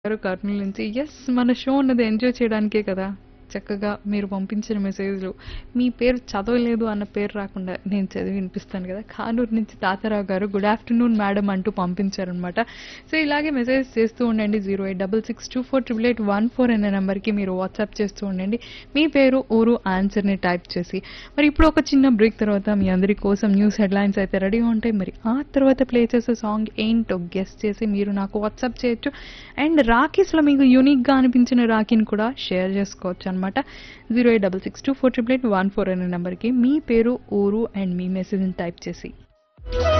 గారు కర్నూలు నుంచి ఎస్ మన షో ఉన్నది ఎంజాయ్ చేయడానికే కదా చక్కగా మీరు పంపించిన మెసేజ్లు మీ పేరు చదవలేదు అన్న పేరు రాకుండా నేను చదివి వినిపిస్తాను కదా కానూరు నుంచి తాతారావు గారు గుడ్ ఆఫ్టర్నూన్ మేడం అంటూ పంపించారనమాట సో ఇలాగే మెసేజ్ చేస్తూ ఉండండి zero eight double six two four triple eight one four అనే నెంబర్కి మీరు వాట్సాప్ చేస్తూ ఉండండి మీ పేరు ఊరు ఆన్సర్ని టైప్ చేసి మరి ఇప్పుడు ఒక చిన్న బ్రేక్ తర్వాత మీ అందరి కోసం న్యూస్ హెడ్లైన్స్ అయితే రెడీగా ఉంటాయి మరి ఆ తర్వాత ప్లే చేసే సాంగ్ ఏంటో గెస్ట్ చేసి మీరు నాకు వాట్సాప్ చేయొచ్చు అండ్ రాఖీస్లో మీకు యూనిక్గా అనిపించిన రాఖీని కూడా షేర్ చేసుకోవచ్చు అనమాట zero eight double six two four triple eight one four అనే నెంబర్కి మీ పేరు ఊరు అండ్ మీ మెసేజ్ని టైప్ చేసి